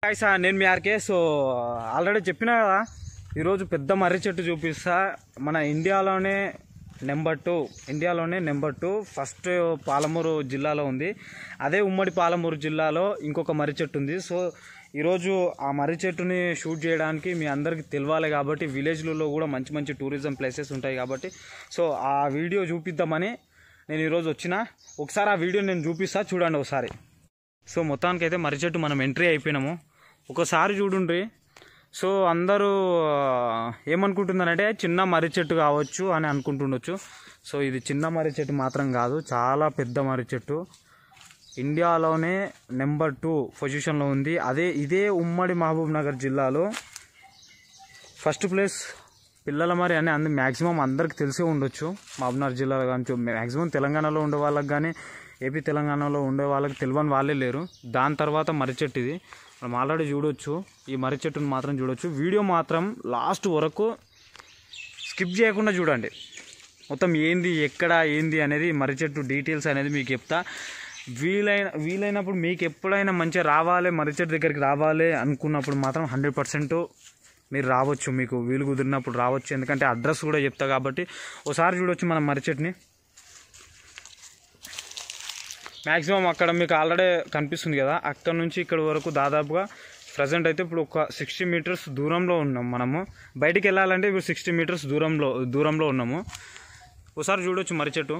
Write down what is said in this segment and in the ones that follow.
Hi sir నేను మీ RK so already చెప్పినా కదా ఈరోజు పెద్ద మర్రి చెట్టు చూపిస్తా మన ఇండియాలోనే నెంబర్ టూ ఇండియాలోనే నెంబర్ టూ ఫస్ట్ పాలమూరు జిల్లాలో ఉంది అదే ఉమ్మడి పాలమూరు జిల్లాలో ఇంకొక మర్రి చెట్టు ఉంది సో ఈరోజు ఆ మర్రి చెట్టుని షూట్ చేయడానికి మీ అందరికీ తెలియాలి కాబట్టి విలేజ్లలో కూడా మంచి మంచి టూరిజం ప్లేసెస్ ఉంటాయి కాబట్టి సో ఆ వీడియో చూపిద్దామని నేను ఈరోజు వచ్చిన ఒకసారి ఆ వీడియో నేను చూపిస్తా చూడండి ఒకసారి సో మొత్తానికి అయితే మర్రి చెట్టు మనం ఎంట్రీ అయిపోయినాము ఒకసారి చూడుండ్రి సో అందరూ ఆ, ఏమనుకుంటున్నారంటే చిన్న మర్రి చెట్టు కావచ్చు అని అనుకుంటుండొచ్చు సో ఇది చిన్న మర్రి చెట్టు మాత్రం కాదు చాలా పెద్ద మర్రి చెట్టు ఇండియాలోనే నెంబర్ టూ పొజిషన్లో ఉంది అదే ఇదే ఉమ్మడి మహబూబ్ నగర్ జిల్లాలో ఫస్ట్ ప్లేస్ పిల్లల మరి అని అందు మ్యాక్సిమం అందరికి తెలిసే ఉండొచ్చు మహబూబ్నగర్ జిల్లాలో కానీ మ్యాక్సిమం తెలంగాణలో ఉండే వాళ్ళకి కానీ ఏపీ తెలంగాణలో ఉండే వాళ్ళకి తెలియని వాళ్ళే లేరు దాని తర్వాత మర్రి చెట్టు ఇది మనం ఆల్రెడీ చూడొచ్చు ఈ మర్రి చెట్టును మాత్రం చూడొచ్చు వీడియో మాత్రం లాస్ట్ వరకు స్కిప్ చేయకుండా చూడండి మొత్తం ఏంది ఎక్కడ ఏంది అనేది మర్రి చెట్టు డీటెయిల్స్ అనేది మీకు చెప్తా వీలైన వీలైనప్పుడు మీకు ఎప్పుడైనా మంచిగా రావాలి మర్రి చెట్టు దగ్గరికి రావాలి అనుకున్నప్పుడు మాత్రం హండ్రెడ్ పర్సెంట్ మీరు రావచ్చు మీకు వీలు కుదిరినప్పుడు రావచ్చు ఎందుకంటే అడ్రస్ కూడా చెప్తా కాబట్టి ఒకసారి చూడొచ్చు మనం మర్రి చెట్టుని మ్యాక్సిమం అక్కడ మీకు ఆల్రెడీ కనిపిస్తుంది కదా అక్కడ నుంచి ఇక్కడ వరకు దాదాపుగా ప్రజెంట్ అయితే ఇప్పుడు ఒక సిక్స్టీ మీటర్స్ దూరంలో ఉన్నాం మనము బయటికి వెళ్ళాలంటే ఇప్పుడు సిక్స్టీ మీటర్స్ దూరంలో దూరంలో ఉన్నాము ఒకసారి చూడొచ్చు మర్రి చెట్టు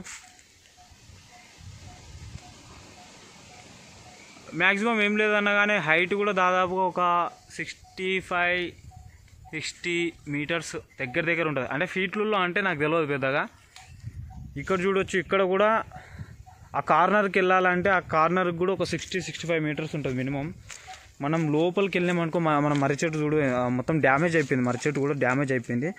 మ్యాక్సిమం ఏం లేదన్నా కానీ హైట్ కూడా దాదాపుగా ఒక సిక్స్టీ ఫైవ్ సిక్స్టీ మీటర్స్ దగ్గర దగ్గర ఉంటుంది అంటే ఫీట్లలో అంటే నాకు తెలియదు పెద్దగా ఇక్కడ చూడొచ్చు ఇక్కడ కూడా ఆ కార్నర్కి వెళ్ళాలంటే ఆ కార్నర్కి కూడా ఒక సిక్స్టీ సిక్స్టీ ఫైవ్ మీటర్స్ ఉంటుంది మినిమం మనం లోపలికి వెళ్ళామనుకో మన మన మర్రి చెట్టు చూడు ఆ, మొత్తం డ్యామేజ్ అయిపోయింది మర్రి చెట్టు కూడా డ్యామేజ్ అయిపోయింది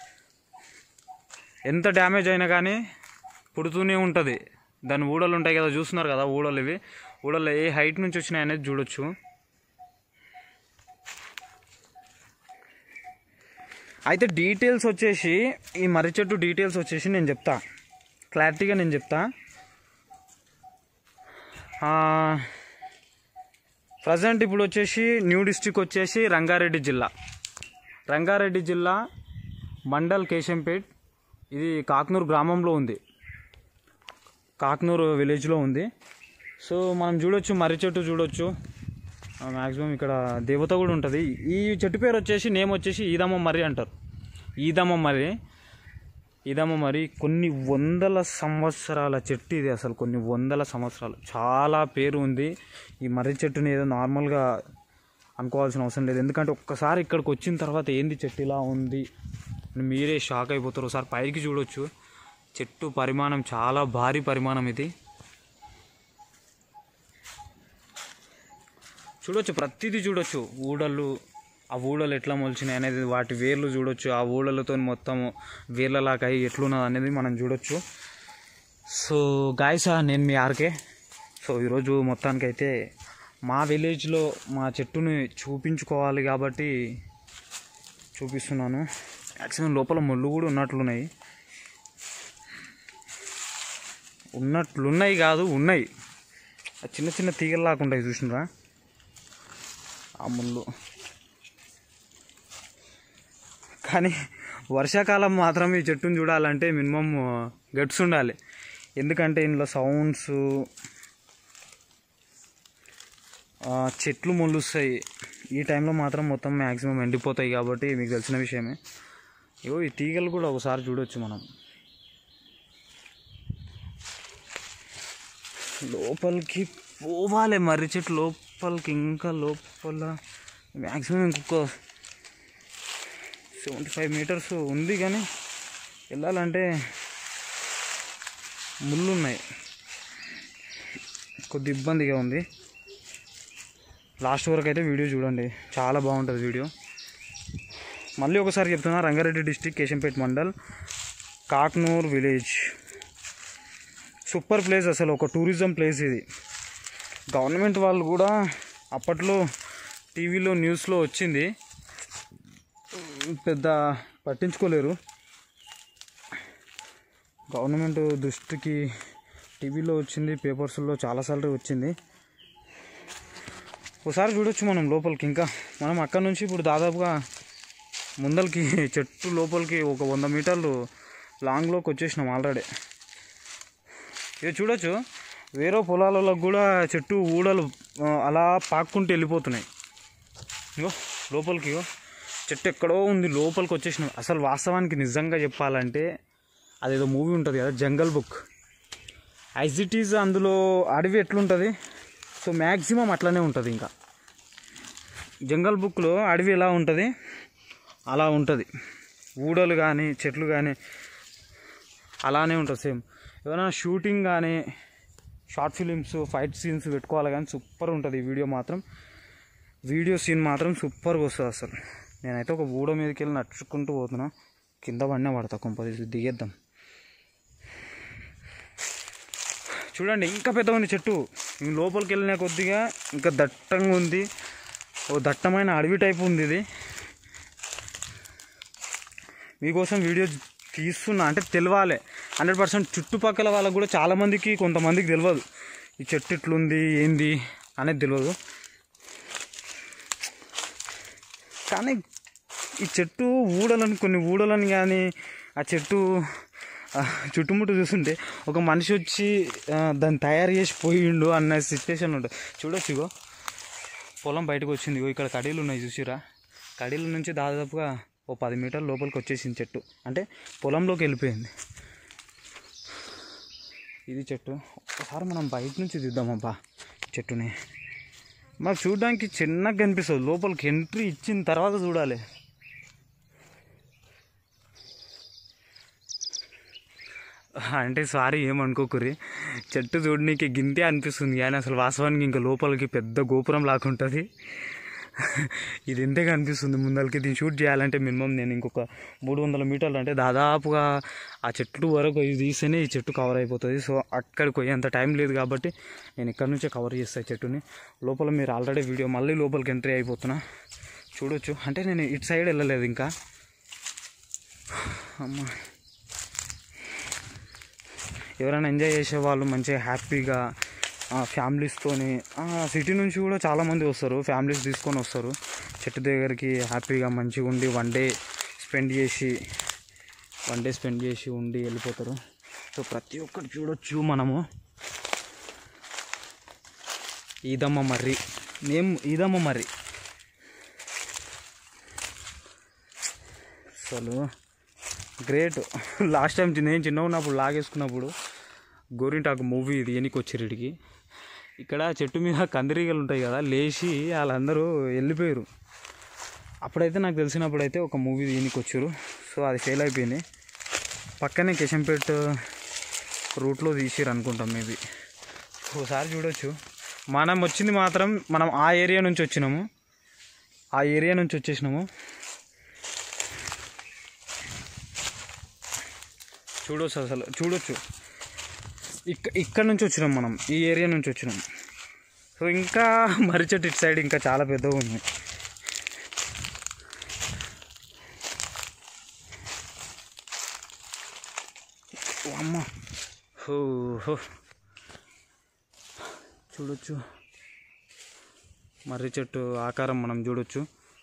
ఎంత డ్యామేజ్ అయినా కానీ పుడుతూనే ఉంటుంది దాని ఊడలు ఉంటాయి కదా చూస్తున్నారు కదా ఊడలు ఇవి ఊడలు ఏ హైట్ నుంచి వచ్చినాయి అనేది చూడొచ్చు అయితే డీటెయిల్స్ వచ్చేసి ఈ మర్రి చెట్టు డీటెయిల్స్ వచ్చేసి నేను చెప్తా క్లారిటీగా నేను చెప్తా ప్రజెంట్ ఇప్పుడు వచ్చేసి న్యూ డిస్టిక్ వచ్చేసి రంగారెడ్డి జిల్లా రంగారెడ్డి జిల్లా మండల్ కేశంపేట్ ఇది కాక్నూరు గ్రామంలో ఉంది కాక్నూరు విలేజ్లో ఉంది సో మనం చూడొచ్చు మర్రి చెట్టు చూడొచ్చు మ్యాక్సిమం ఇక్కడ దేవత కూడా ఉంటుంది ఈ చెట్టు పేరు వచ్చేసి నేమ్ వచ్చేసి ఈదమ్మ మర్రి అంటారు ఈదమ్మ మర్రి ఇదమ్మ మరి కొన్ని వందల సంవత్సరాల చెట్టు ఇది అసలు కొన్ని వందల సంవత్సరాలు చాలా పేరు ఉంది ఈ మర్రి చెట్టుని ఏదో నార్మల్గా అనుకోవాల్సిన అవసరం లేదు ఎందుకంటే ఒక్కసారి ఇక్కడికి వచ్చిన తర్వాత ఏంది చెట్టు ఇలా ఉంది అని మీరే షాక్ అయిపోతారు ఒకసారి పైకి చూడొచ్చు చెట్టు పరిమాణం చాలా భారీ పరిమాణం ఇది చూడొచ్చు ప్రతిదీ చూడొచ్చు ఊడలు ఆ ఊడలు ఎట్లా మొలిచినాయి అనేది వాటి వేర్లు చూడొచ్చు ఆ ఊడలతో మొత్తం వేర్లలాగా అయి ఎట్లున్నది అనేది మనం చూడొచ్చు సో గాయసా నేను మీ ఆర్కే సో ఈరోజు మొత్తానికైతే మా విలేజ్లో మా చెట్టుని చూపించుకోవాలి కాబట్టి చూపిస్తున్నాను మ్యాక్సిమం లోపల ముళ్ళు కూడా ఉన్నట్లున్నాయి ఉన్నట్లున్నాయి కాదు ఉన్నాయి ఆ చిన్న చిన్న తీగల్లాగా ఉంటాయి చూసినరా ఆ ముళ్ళు కానీ వర్షాకాలం మాత్రం ఈ చెట్టును చూడాలంటే మినిమం గట్స్ ఉండాలి ఎందుకంటే ఇందులో సౌండ్స్ చెట్లు మొలుస్తాయి ఈ టైంలో మాత్రం మొత్తం మ్యాక్సిమం ఎండిపోతాయి కాబట్టి మీకు తెలిసిన విషయమే ఇగో ఈ తీగలు కూడా ఒకసారి చూడొచ్చు మనం లోపలికి పోవాలి మర్రి చెట్టు లోపలికి ఇంకా లోపల మ్యాక్సిమం ఇంకొక సెవెంటీ ఫైవ్ మీటర్స్ ఉంది కానీ వెళ్ళాలంటే ముళ్ళు ఉన్నాయి కొద్ది ఇబ్బందిగా ఉంది లాస్ట్ వరకు అయితే వీడియో చూడండి చాలా బాగుంటుంది వీడియో మళ్ళీ ఒకసారి చెప్తున్నా Rangareddy district Keshampet mandal Kaknoor village super place అసలు ఒక టూరిజం ప్లేస్ ఇది గవర్నమెంట్ వాళ్ళు కూడా అప్పట్లో టీవీలో న్యూస్లో వచ్చింది పెద్ద పట్టించుకోలేరు గవర్నమెంట్ దృష్టికి టీవీలో వచ్చింది పేపర్స్లో చాలాసార్లు వచ్చింది ఒకసారి చూడొచ్చు మనం లోపలికి ఇంకా మనం అక్కడ నుంచి ఇప్పుడు దాదాపుగా ముందలకి చెట్టు లోపలికి ఒక వంద మీటర్లు లాంగ్లోకి వచ్చేసినాం ఆల్రెడీ ఇక చూడొచ్చు వేరే పొలాలలో కూడా చెట్టు ఊడలు ఆ, అలా పాక్కుంటూ వెళ్ళిపోతున్నాయి ఇగో లోపలికి ఇగో చెట్టు ఎక్కడో ఉంది లోపలికి వచ్చేసినాం అసలు వాస్తవానికి నిజంగా చెప్పాలంటే అదేదో మూవీ ఉంటుంది కదా Jungle Book as it is అందులో అడవి ఎట్లుంటుంది సో మ్యాక్సిమం అట్లనే ఉంటుంది ఇంకా జంగల్ బుక్లో అడవి ఎలా ఉంటుంది అలా ఉంటుంది ఊడలు కానీ చెట్లు కానీ అలానే ఉంటుంది సేమ్ ఏమైనా షూటింగ్ కానీ షార్ట్ ఫిలిమ్స్ ఫైట్ సీన్స్ పెట్టుకోవాలి కానీ సూపర్ ఉంటుంది ఈ వీడియో మాత్రం వీడియో సీన్ మాత్రం సూపర్గా వస్తుంది అసలు నేనైతే ఒక ఊడ మీదకి వెళ్ళి నడుచుకుంటూ పోతున్నా కింద పడినా పడతా కొంపదీసి దిగేద్దాం చూడండి ఇంకా పెద్ద ఉంది చెట్టు ఈ లోపలికి వెళ్ళిన కొద్దిగా ఇంకా దట్టంగా ఉంది ఓ దట్టమైన అడవి టైప్ ఉంది ఇది మీకోసం వీడియో తీస్తున్నా అంటే తెలియాలి హండ్రెడ్ పర్సెంట్ చుట్టుపక్కల వాళ్ళకు కూడా చాలామందికి కొంతమందికి తెలియదు ఈ చెట్టు ఇట్లుంది ఏంది అనేది తెలియదు కానీ ఈ చెట్టు ఊడలని కొన్ని ఊడలని కానీ ఆ చెట్టు ఆ, చుట్టుముట్టు చూస్తుంటే ఒక మనిషి వచ్చి ఆ, దాన్ని తయారు చేసి పోయిండు అన్న సిచ్యువేషన్ ఉంటుంది చూడొచ్చు ఇగో పొలం బయటకు వచ్చింది ఇగో ఇక్కడ కడీలు ఉన్నాయి చూసిరా కడీల నుంచి దాదాపుగా ఓ పది మీటర్ల లోపలికి వచ్చేసింది చెట్టు అంటే పొలంలోకి వెళ్ళిపోయింది ఇది చెట్టు ఒకసారి మనం బయట నుంచి తీద్దామబ్బా చెట్టుని మాకు చూడడానికి చిన్నగా కనిపిస్తుంది లోపలికి ఎంట్రీ ఇచ్చిన తర్వాత చూడాలి అంటే సారీ ఏమనుకోకురి చెట్టు చూడనీకి గింతే అనిపిస్తుంది కానీ అసలు వాస్తవానికి ఇంకా లోపలికి పెద్ద గోపురం లాగుంటుంది ఇది ఇంతే కనిపిస్తుంది ముందలకి దీన్ని షూట్ చేయాలంటే మినిమం నేను ఇంకొక మూడు వందల మీటర్లు అంటే దాదాపుగా ఆ చెట్లు వరకు ఇది తీస్తేనే ఈ చెట్టు కవర్ అయిపోతుంది సో అక్కడికి పోయేంత టైం లేదు కాబట్టి నేను ఇక్కడ నుంచే కవర్ చేస్తాను చెట్టుని లోపల మీరు ఆల్రెడీ వీడియో మళ్ళీ లోపలికి ఎంట్రీ అయిపోతున్నా చూడొచ్చు అంటే నేను ఇటు సైడ్ వెళ్ళలేదు ఇంకా అమ్మా ఎవరైనా ఎంజాయ్ చేసే వాళ్ళు మంచిగా హ్యాపీగా ఫ్యామిలీస్తోని సిటీ నుంచి కూడా చాలామంది వస్తారు ఫ్యామిలీస్ తీసుకొని వస్తారు చెట్టు దగ్గరికి హ్యాపీగా మంచిగా ఉండి వన్ డే స్పెండ్ చేసి వన్ డే స్పెండ్ చేసి ఉండి వెళ్ళిపోతారు సో ప్రతి ఒక్కటి చూడొచ్చు మనము ఈదమ్మ మర్రి నేమ్ ఈదమ్మ మర్రి అసలు గ్రేట్ లాస్ట్ టైం నేను చిన్న ఉన్నప్పుడు లాగేసుకున్నప్పుడు గోరింటాకు మూవీ ఇది ఎనికి వచ్చేటికి ఇక్కడ చెట్టు మీద కందిరీగలు ఉంటాయి కదా లేచి వాళ్ళందరూ వెళ్ళిపోయారు అప్పుడైతే నాకు తెలిసినప్పుడైతే ఒక మూవీ దీనికి వచ్చారు సో అది ఫెయిల్ అయిపోయింది పక్కనే కిషన్పేట్ రూట్లో తీసిరు అనుకుంటాం మేబీ ఒకసారి చూడొచ్చు మనం వచ్చింది మాత్రం మనం ఆ ఏరియా నుంచి వచ్చినాము ఆ ఏరియా నుంచి వచ్చేసినాము చూడొచ్చు అసలు చూడొచ్చు ఇక్క ఇక్కడ నుంచి వచ్చినాం మనం ఈ ఏరియా నుంచి వచ్చినాం సో ఇంకా మర్రి చెట్టు ఇటు సైడ్ ఇంకా చాలా పెద్దగా ఉంది ఓ అమ్మ హో హో చూడొచ్చు మర్రి చెట్టు ఆకారం మనం చూడొచ్చు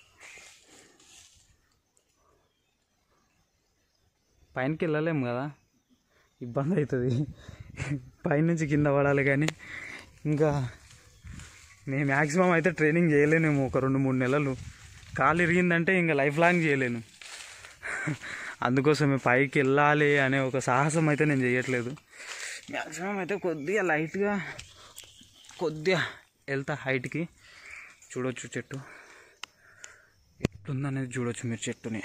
పైనకి వెళ్ళలేము కదా ఇబ్బంది అవుతుంది పైనుంచి కింద పడాలి కానీ ఇంకా నేను మ్యాక్సిమం అయితే ట్రైనింగ్ చేయలేనేమో ఒక రెండు మూడు నెలలు కాలు ఇరిగిందంటే ఇంకా లైఫ్ లాంగ్ చేయలేను అందుకోసమే పైకి వెళ్ళాలి అనే ఒక సాహసం అయితే నేను చేయట్లేదు మ్యాక్సిమం అయితే కొద్దిగా లైట్గా కొద్దిగా వెళ్తా హైట్కి చూడొచ్చు చెట్టు ఎట్లుందనేది చూడొచ్చు మీరు చెట్టుని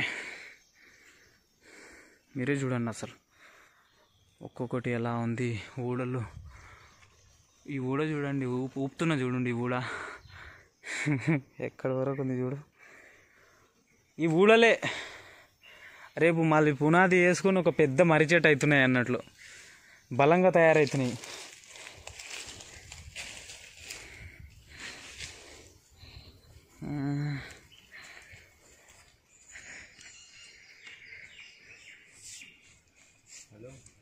మీరే చూడండి అసలు ఒక్కొక్కటి ఎలా ఉంది ఊడలు ఈ ఊడ చూడండి ఊపు ఊపుతున్నా చూడండి ఈ ఊడ ఎక్కడి వరకు ఉంది చూడు ఈ ఊడలే రేపు మళ్ళీ పునాది వేసుకొని ఒక పెద్ద మర్రి చెట్టు అవుతున్నాయి అన్నట్లు బలంగా తయారవుతున్నాయి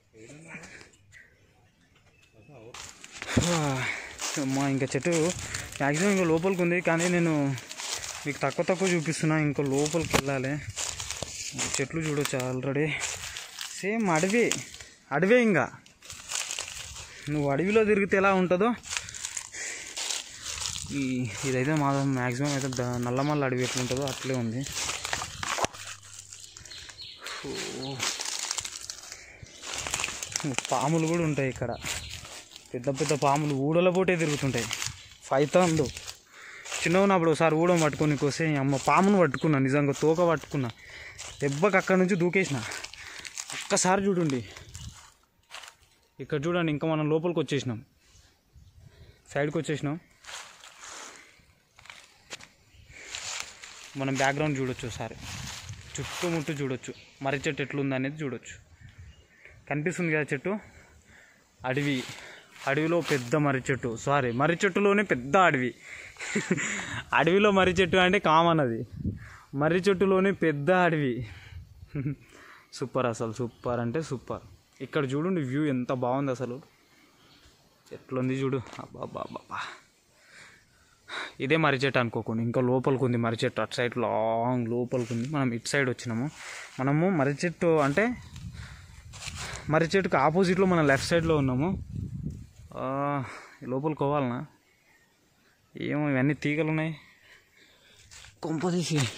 అమ్మా ఇంకా చెట్టు మ్యాక్సిమం ఇంకా లోపలికి ఉంది కానీ నేను మీకు తక్కువ తక్కువ చూపిస్తున్నా ఇంకా లోపలికి వెళ్ళాలి చెట్లు చూడొచ్చు ఆల్రెడీ సేమ్ అడవి అడవే ఇంకా నువ్వు అడవిలో తిరిగితే ఎలా ఉంటుందో ఈ ఇదైతే మా మ్యాక్సిమం అయితే ద- నల్లమల్ల అడవి ఎట్లా ఉంటుందో అట్లే ఉంది ఓ. పాములు కూడా ఉంటాయి ఇక్కడ పెద్ద పెద్ద పాములు ఊడల పోటే తిరుగుతుంటాయి ఫైతాన్లు చిన్నగా ఉన్నప్పుడు ఒకసారి ఊడని పట్టుకొని కోసే అమ్మ పామును పట్టుకున్నా నిజంగా తోక పట్టుకున్నా దెబ్బకి అక్కడి నుంచి దూకేసిన ఒక్కసారి చూడండి ఇక్కడ చూడండి ఇంకా మనం లోపలికి వచ్చేసినాం సైడ్కి వచ్చేసినాం మనం బ్యాక్గ్రౌండ్ చూడొచ్చు ఒకసారి చుట్టుముట్టు చూడొచ్చు మర్రి చెట్టు ఎట్లుంది అనేది చూడొచ్చు కనిపిస్తుంది కదా చెట్టు అడవి అడవిలో పెద్ద మర్రి చెట్టు సారీ మర్రి చెట్టులోనే పెద్ద అడవి అడవిలో మర్రి చెట్టు అంటే కామన్ అది మర్రి చెట్టులోనే పెద్ద అడవి సూపర్ అసలు సూపర్ అంటే సూపర్ ఇక్కడ చూడండి వ్యూ ఎంత బాగుంది అసలు ఎట్లుంది చూడు అబ్బా అబ్బా అబ్బా ఇదే మర్రి చెట్టు అనుకోకుండా ఇంకా లోపలికి ఉంది మర్రి చెట్టు అటు సైడ్ లాంగ్ లోపలికి ఉంది మనం ఇటు సైడ్ వచ్చినాము మనము మర్రి చెట్టు అంటే మర్రి చెట్టుకు ఆపోజిట్లో మనం లెఫ్ట్ సైడ్లో ఉన్నాము ఆ, లోపలికి పోవాలనా ఏమో ఇవన్నీ తీగలు ఉన్నాయి కొంపదీసి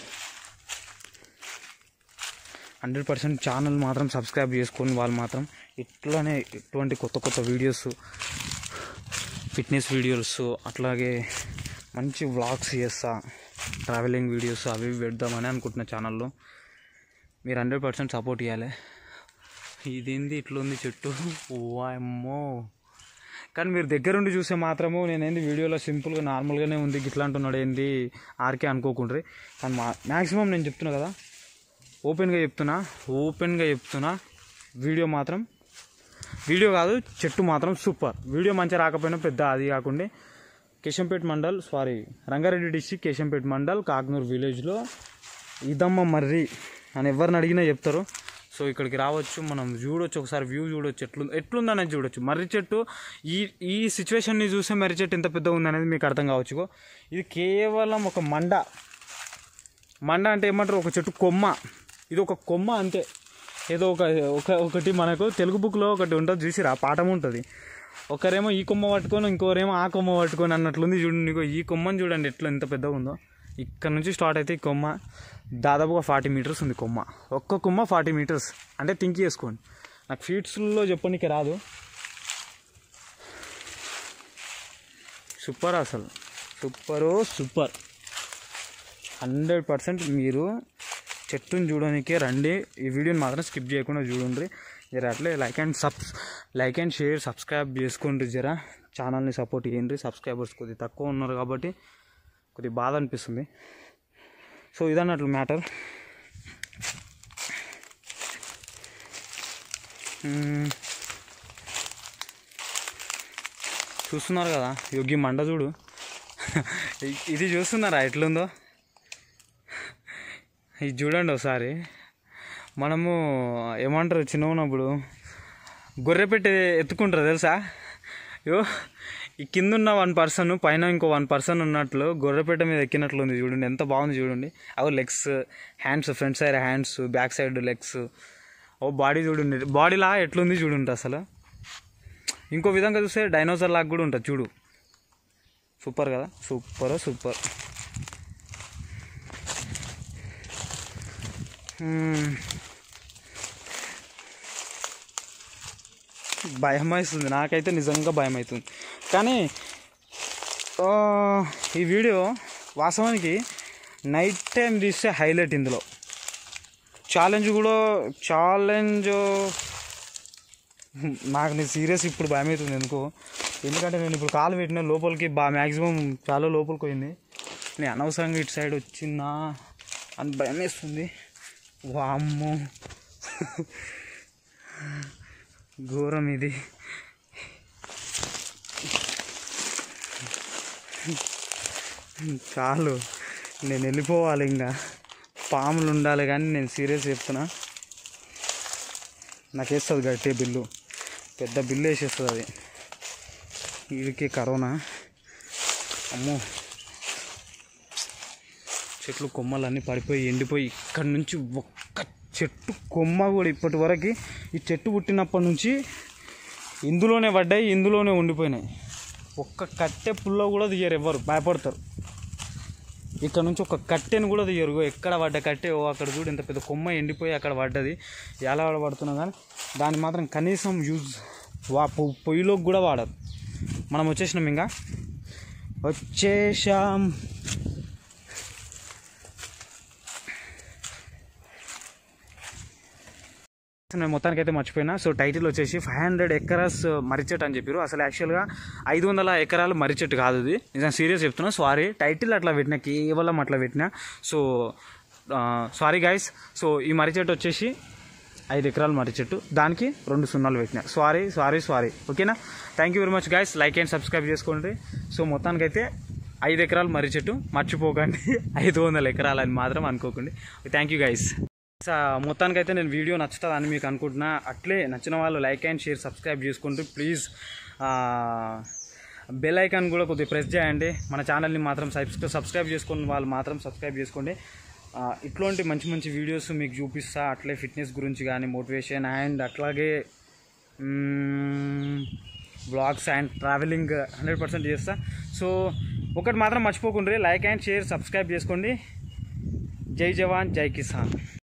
హండ్రెడ్ పర్సెంట్ ఛానల్ మాత్రం సబ్స్క్రైబ్ చేసుకొని వాళ్ళు మాత్రం ఇట్లానే ఇటువంటి కొత్త కొత్త వీడియోస్ ఫిట్నెస్ వీడియోస్ అట్లాగే మంచి వ్లాగ్స్ చేస్తా ట్రావెలింగ్ వీడియోస్ అవి ఇవి పెడదామని అనుకుంటున్న ఛానల్లో మీరు హండ్రెడ్ పర్సెంట్ సపోర్ట్ ఇవ్వాలి ఇదేంది ఇట్లుంది చెట్టు ఓమ్మో కానీ మీరు దగ్గరుండి చూస్తే మాత్రము నేనేంది వీడియోలో సింపుల్గా నార్మల్గానే ఉంది గిట్లా అంటున్నాడు ఏంది ఆర్కే అనుకోకుండ్రి కానీ మా మ్యాక్సిమం నేను చెప్తున్నా కదా ఓపెన్గా చెప్తున్నా ఓపెన్గా చెప్తున్నా వీడియో మాత్రం వీడియో కాదు చెట్టు మాత్రం సూపర్ వీడియో మంచిగా రాకపోయినా పెద్ద అది కాకుండా కేశంపేట మండల్ సారీ రంగారెడ్డి డిస్టిక్ కేశంపేట మండల్ కాగ్నూర్ విలేజ్లో ఇదమ్మ మర్రి అని ఎవరిని అడిగినా చెప్తారు సో ఇక్కడికి రావచ్చు మనం చూడొచ్చు ఒకసారి వ్యూ చూడొచ్చు ఎట్లు ఎట్లుందనేది చూడొచ్చు మర్రి చెట్టు ఈ ఈ సిచ్యువేషన్ని చూస్తే మర్రి చెట్టు ఎంత పెద్దగా ఉందనేది మీకు అర్థం కావచ్చు ఇగో ఇది కేవలం ఒక మండ మండ అంటే ఏమంటారు ఒక చెట్టు కొమ్మ ఇది ఒక కొమ్మ అంతే ఏదో ఒక ఒక ఒకటి మనకు తెలుగు బుక్లో ఒకటి ఉంటుంది చూసిరా పాఠం ఉంటుంది ఒకరేమో ఈ కొమ్మ పట్టుకొని ఇంకోరేమో ఆ కొమ్మ పట్టుకొని అన్నట్లుంది చూడండి నీకు ఈ కొమ్మని చూడండి ఎట్లా ఎంత పెద్దగా ఉందో ఇక్కడ నుంచి స్టార్ట్ అయితే ఈ కొమ్మ దాదాపుగా ఫార్టీ మీటర్స్ ఉంది కొమ్మ ఒక్క కొమ్మ ఫార్టీ మీటర్స్ అంటే థింక్ చేసుకోండి నాకు ఫీట్స్లో చెప్పనీకి రాదు సూపర్ అసలు సూపరు సూపర్ హండ్రెడ్ పర్సెంట్ మీరు చెట్టుని చూడడానికే రండి ఈ వీడియోని మాత్రం స్కిప్ చేయకుండా చూడండి జర అట్లే like and sub like and share subscribe చేసుకోండి జర ఛానల్ని సపోర్ట్ చేయండి సబ్స్క్రైబర్స్ కొద్దిగా తక్కువ ఉన్నారు కాబట్టి కొద్దిగా బాధ అనిపిస్తుంది సో ఇదన్నట్లు మ్యాటర్ చూస్తున్నారు కదా యోగి మండ చూడు ఇ- ఇది చూస్తున్నారా ఎట్లుందో ఇది చూడండి ఒకసారి మనము ఏమంటారు చిన్న ఉన్నప్పుడు గొర్రె పెట్టి ఎత్తుకుంటారు తెలుసా యో ఈ కింద ఉన్న వన్ పర్సన్ పైన ఇంకో వన్ పర్సన్ ఉన్నట్లు గొర్రెపేట మీద ఎక్కినట్లు ఉంది చూడండి ఎంత బాగుంది చూడండి అవి legs hands front side hands back side legs ఓ బాడీ చూడండి బాడీలా ఎట్లుంది చూడండి అసలు ఇంకో విధంగా చూస్తే డైనోసార్ లాగా కూడా ఉంటుంది చూడు సూపర్ కదా సూపర్ సూపర్ మ్మ్. భయం అవుతుంది నాకైతే నిజంగా భయం అవుతుంది కానీ ఆ, ఈ వీడియో వాస్తవానికి నైట్ టైం తీస్తే హైలైట్ ఇందులో ఛాలెంజ్ కూడా ఛాలెంజ్ నాకు నేను సీరియస్ ఇప్పుడు భయం అవుతుంది ఎందుకో ఎందుకంటే నేను ఇప్పుడు కాలు పెట్టిన లోపలికి బా మ్యాక్సిమం చాలా లోపలికి పోయింది నేను అనవసరంగా ఇటు సైడ్ వచ్చిందా అని భయం వేస్తుంది వామ్మో ఘోరం ఇది చాలు నేను వెళ్ళిపోవాలి ఇంకా పాములు ఉండాలి కానీ నేను సీరియస్ చెప్తున్నా నాకు వేస్తుంది గట్టి బిల్లు పెద్ద బిల్లు వేసేస్తుంది అది వీడికి కరోనా అమ్మో చెట్లు కొమ్మలన్నీ పడిపోయి ఎండిపోయి ఇక్కడ నుంచి ఒక్క చెట్టు కొమ్మ కూడా ఇప్పటి వరకు ఈ చెట్టు పుట్టినప్పటి నుంచి ఇందులోనే పడ్డాయి ఇందులోనే ఉండిపోయినాయి ఒక్క కట్టె పుల్ల కూడా తీయరు ఎవ్వరు భయపడతారు ఇక్కడ నుంచి ఒక కట్టెను కూడా తీయరు ఇగో ఎక్కడ పడ్డ కట్టె ఓ అక్కడ చూడు ఇంత పెద్ద కొమ్మ ఎండిపోయి అక్కడ పడ్డది ఎలా పడుతున్నా కానీ దాన్ని మాత్రం కనీసం యూజ్ వా పొ- పొయ్యిలోకి కూడా వాడరు మనం వచ్చేసినాం ఇంకా వచ్చేసాం నేను మొత్తానికి అయితే మర్చిపోయినా సో టైటిల్ వచ్చేసి ఫైవ్ హండ్రెడ్ ఎకరాస్ మర్రి చెట్టు అని చెప్పారు అసలు యాక్చువల్గా ఐదు వందల ఎకరాలు మర్రి చెట్టు కాదు ఇది నిజం సీరియస్ చెప్తున్నా సారీ టైటిల్ అట్లా పెట్టినా కేవలం అట్లా పెట్టినా సో సారీ గైస్ సో ఈ మర్రి చెట్టు వచ్చేసి ఐదు ఎకరాల మర్రి చెట్టు దానికి రెండు సున్నాలు పెట్టినా సారీ సారీ సారీ ఓకేనా thank you very much guys like and subscribe చేసుకోండి సో మొత్తానికైతే ఐదు ఎకరాలు మర్రి చెట్టు మర్చిపోకండి ఐదు వందల ఎకరాలు అని మాత్రం అనుకోకండి థ్యాంక్ యూ గైస్ మొత్తానికైతే నేను వీడియో నచ్చుతుంది అని మీకు అనుకుంటున్నా అట్లే నచ్చిన వాళ్ళు లైక్ అండ్ షేర్ సబ్స్క్రైబ్ చేసుకుంటూ ప్లీజ్ బెల్ ఐకాన్ కూడా కొద్దిగా ప్రెస్ చేయండి మన ఛానల్ని మాత్రం సబ్స్క్రైబ్ సబ్స్క్రైబ్ చేసుకున్న వాళ్ళు మాత్రం సబ్స్క్రైబ్ చేసుకోండి ఆ, ఇట్లాంటి మంచి మంచి వీడియోస్ మీకు చూపిస్తా అట్లే ఫిట్నెస్ గురించి కానీ మోటివేషన్ అండ్ అట్లాగే blogs and travelling hundred percent చేస్తా సో ఒకటి మాత్రం మర్చిపోకుండా లైక్ అండ్ షేర్ సబ్స్క్రైబ్ చేసుకోండి జై జవాన్ జై కిసాన్